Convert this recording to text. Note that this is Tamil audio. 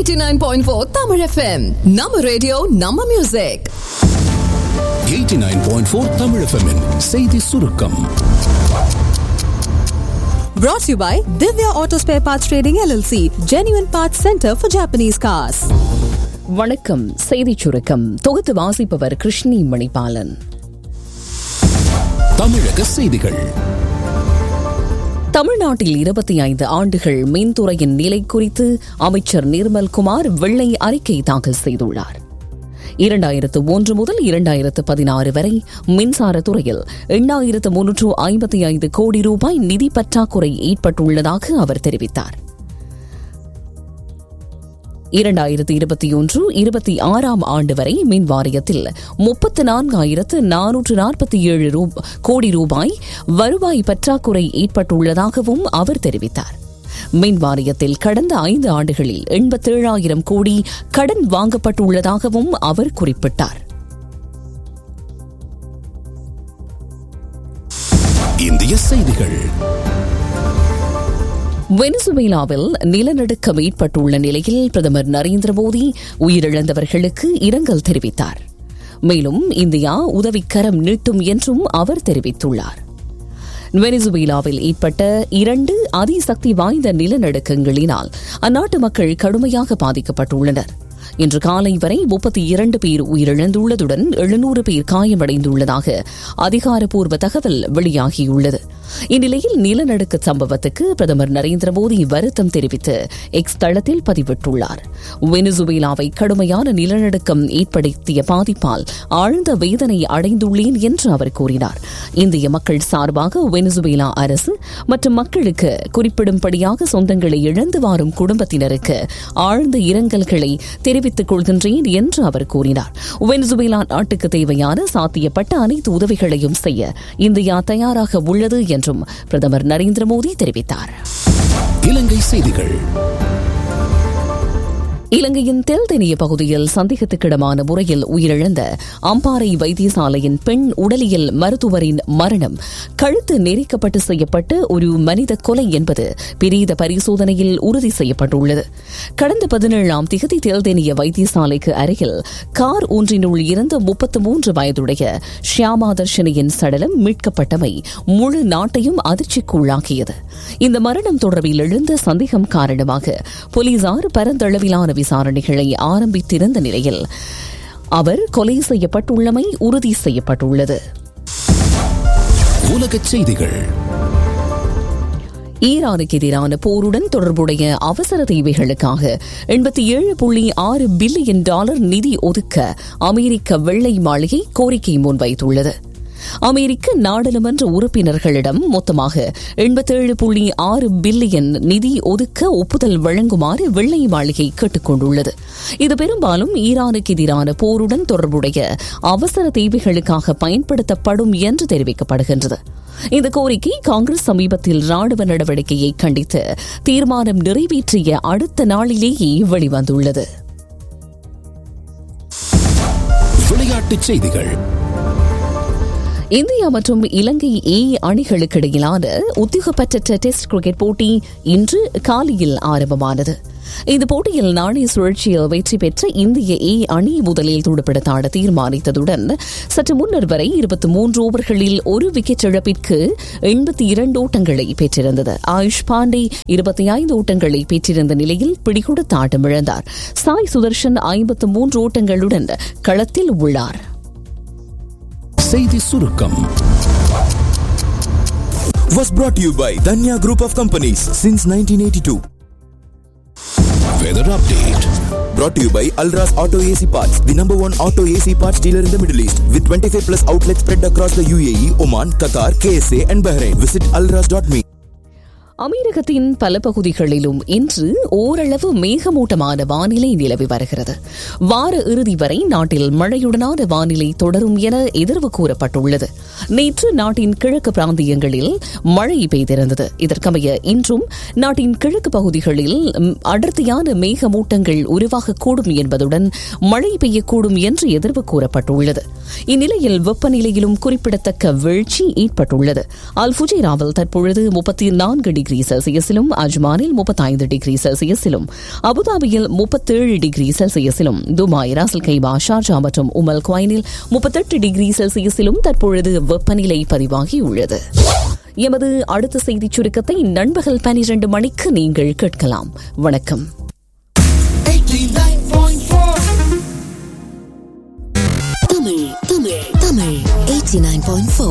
89.4 Tamil FM. நம்ம ரேடியோ நம்ம மியூசிக் 89.4 தமிழ் FM -இன் செய்தி சுருக்கம் Brought to you by Divya Auto Spare Parts Trading LLC, Genuine Parts Center for Japanese Cars. வணக்கம் செய்திச் சுருக்கம் தொகுத்து வாசிப்பவர் கிருஷ்ணி மணிபாலன் தமிழக செய்திகள் தமிழ்நாட்டில் இருபத்தி ஐந்து ஆண்டுகள் மின்துறையின் நிலை குறித்து அமைச்சர் நிர்மல்குமார் வெள்ளை அறிக்கை தாக்கல் செய்துள்ளார் இரண்டாயிரத்து ஒன்று முதல் இரண்டாயிரத்து பதினாறு வரை மின்சார துறையில் எண்ணாயிரத்து முன்னூற்று ஐம்பத்தி ஐந்து கோடி ரூபாய் நிதி பற்றாக்குறை ஏற்பட்டுள்ளதாக அவர் தெரிவித்தார் இரண்டாயிரத்தி இருபத்தி ஒன்று இருபத்தி ஆறாம் ஆண்டு வரை மின் வாரியத்தில் முப்பத்து நான்காயிரத்து நானூற்று நாற்பத்தி ஏழு கோடி ரூபாய் வருவாய் பற்றாக்குறை ஏற்பட்டுள்ளதாகவும் அவர் தெரிவித்தார் மின் வாரியத்தில் கடந்த ஐந்து ஆண்டுகளில் எண்பத்தேழாயிரம் கோடி கடன் வாங்கப்பட்டுள்ளதாகவும் அவர் குறிப்பிட்டார் இந்திய செய்திகள் வெனிசுவேலாவில் நிலநடுக்கம் ஏற்பட்டுள்ள நிலையில் பிரதமர் நரேந்திர மோடி உயிரிழந்தவர்களுக்கு இரங்கல் தெரிவித்தார் மேலும் இந்தியா உதவிக்கரம் நீட்டும் என்றும் அவர் தெரிவித்துள்ளார் வெனிசுவேலாவில் ஏற்பட்ட இரண்டு அதிசக்தி வாய்ந்த நிலநடுக்கங்களினால் அந்நாட்டு மக்கள் கடுமையாக பாதிக்கப்பட்டுள்ளனர் இன்று காலை வரை முப்பத்தி இரண்டு பேர் உயிரிழந்துள்ளதுடன் எழுநூறு பேர் காயமடைந்துள்ளதாக அதிகாரப்பூர்வ தகவல் வெளியாகியுள்ளது இந்நிலையில் நிலநடுக்க சம்பவத்துக்கு பிரதமர் நரேந்திர மோடி வருத்தம் தெரிவித்து எக்ஸ் தளத்தில் பதிவிட்டுள்ளார் வெனிசுவேலாவை கடுமையான நிலநடுக்கம் ஏற்படுத்திய பாதிப்பால் ஆழ்ந்த வேதனை அடைந்துள்ளேன் என்று அவர் கூறினார் இந்திய மக்கள் சார்பாக வெனிசுவேலா அரசு மற்றும் மக்களுக்கு குறிப்பிடும்படியாக சொந்தங்களை இழந்து வாரும் குடும்பத்தினருக்கு ஆழ்ந்த இரங்கல்களை தெரிவித்துக் கொள்கின்றேன் என்று அவர் கூறினார் வெனிசுவேலா நாட்டுக்கு தேவையான சாத்தியப்பட்ட அனைத்து உதவிகளையும் செய்ய இந்தியா தயாராக உள்ளது என்றும் பிரதமர் நரேந்திர மோடி தெரிவித்தார் இலங்கை செய்திகள் இலங்கையின் தெல்தெனிய பகுதியில் சந்தேகத்துக்கிடமான முறையில் உயிரிழந்த அம்பாறை வைத்தியசாலையின் பெண் உடலியல் மருத்துவரின் மரணம் கழுத்து நெரிக்கப்பட்டு செய்யப்பட்ட ஒரு மனித கொலை என்பது பிரீத பரிசோதனையில் உறுதி செய்யப்பட்டுள்ளது கடந்த பதினேழாம் திகதி தெல்தெனிய வைத்தியசாலைக்கு அருகில் கார் ஒன்றினுள் இருந்த முப்பத்து மூன்று வயதுடைய ஷியாமா தர்ஷினியின் சடலம் மீட்கப்பட்டமை முழு நாட்டையும் அதிர்ச்சிக்குள்ளாக்கியது இந்த மரணம் தொடர்பில் எழுந்த சந்தேகம் காரணமாக போலீசார் பரந்தளவிலான விசாரணைகளை ஆரம்பித்திருந்த நிலையில் அவர் கொலை செய்யப்பட்டுள்ளமை உறுதி செய்யப்பட்டுள்ளது உலகச் செய்திகள் ஈரானுக்கு எதிரான போருடன் தொடர்புடைய அவசர தேவைகளுக்காக எண்பத்தி ஏழு புள்ளி ஆறு பில்லியன் டாலர் நிதி ஒதுக்க அமெரிக்க வெள்ளை மாளிகை கோரிக்கை முன்வைத்துள்ளது அமெரிக்க நாடாளுமன்ற உறுப்பினர்களிடம் மொத்தமாக எண்பத்தேழு புள்ளி ஆறு பில்லியன் நிதி ஒதுக்க ஒப்புதல் வழங்குமாறு வெள்ளை மாளிகை கேட்டுக் கொண்டுள்ளது இது பெரும்பாலும் ஈரானுக்கு எதிரான போருடன் தொடர்புடைய அவசர தேவைகளுக்காக பயன்படுத்தப்படும் என்று தெரிவிக்கப்படுகின்றது இந்த கோரிக்கை காங்கிரஸ் சமீபத்தில் ராணுவ நடவடிக்கையை கண்டித்து தீர்மானம் நிறைவேற்றிய அடுத்த நாளிலேயே வெளிவந்துள்ளது விளையாட்டுச் செய்திகள் இந்தியா மற்றும் இலங்கை ஏ அணிகளுக்கு இடையிலான உத்தியோகப்பற்ற டெஸ்ட் கிரிக்கெட் போட்டி இன்று காலையில் ஆரம்பமானது இந்த போட்டியில் நாணய சுழற்சியில் வெற்றி பெற்ற இந்திய ஏ அணி முதலில் துடுப்படுத்தாட தீர்மானித்ததுடன் சற்று முன்னர் வரை இருபத்தி மூன்று ஓவர்களில் ஒரு விக்கெட் இழப்பிற்கு எண்பத்தி இரண்டு ஓட்டங்களை பெற்றிருந்தது ஆயுஷ் பாண்டே இருபத்தி ஐந்து ஓட்டங்களை பெற்றிருந்த நிலையில் பிடிகொடுத்த ஆட்டம் இழந்தார் சாய் சுதர்ஷன் ஐம்பத்து மூன்று ஓட்டங்களுடன் களத்தில் உள்ளார் செய்தி சுருக்கம் was brought to you by Danya Group of Companies since 1982. Weather update Brought to you by Alras Auto AC Parts, the number one auto AC parts dealer in the Middle East, with 25 plus outlets spread across the UAE, Oman, Qatar, KSA, and Bahrain. Visit alras.me. அமீரகத்தின் பல பகுதிகளிலும் இன்று ஓரளவு மேகமூட்டமான வானிலை நிலவி வருகிறது வார இறுதி வரை நாட்டில் மழையுடனான வானிலை தொடரும் என எதிர்வு கூறப்பட்டுள்ளது நேற்று நாட்டின் கிழக்கு பிராந்தியங்களில் மழை பெய்திருந்தது இதற்கமைய இன்றும் நாட்டின் கிழக்கு பகுதிகளில் ம், அடர்த்தியான மேகமூட்டங்கள் உருவாகக்கூடும் என்பதுடன் மழை பெய்யக்கூடும் என்று எதிர்வு கூறப்பட்டுள்ளது இந்நிலையில் வெப்பநிலையிலும் குறிப்பிடத்தக்க வீழ்ச்சி ஏற்பட்டுள்ளது அல் ஃபுஜைராவில் தற்பொழுது முப்பத்தி நான்கு டிகிரி டிகிரி செல்சியஸிலும் அஜ்மானில் முப்பத்தைந்து டிகிரி செல்சியஸிலும் அபுதாபியில் முப்பத்தேழு டிகிரி செல்சியஸிலும் துபாய் ராசல் கைபா ஷார்ஜா மற்றும் உமல் குவைனில் முப்பத்தெட்டு டிகிரி செல்சியஸிலும் தற்பொழுது வெப்பநிலை பதிவாகியுள்ளது எமது அடுத்த செய்திச் சுருக்கத்தை நண்பகல் பனிரெண்டு மணிக்கு நீங்கள் கேட்கலாம் வணக்கம் Tamil, Tamil, Tamil, 89.4.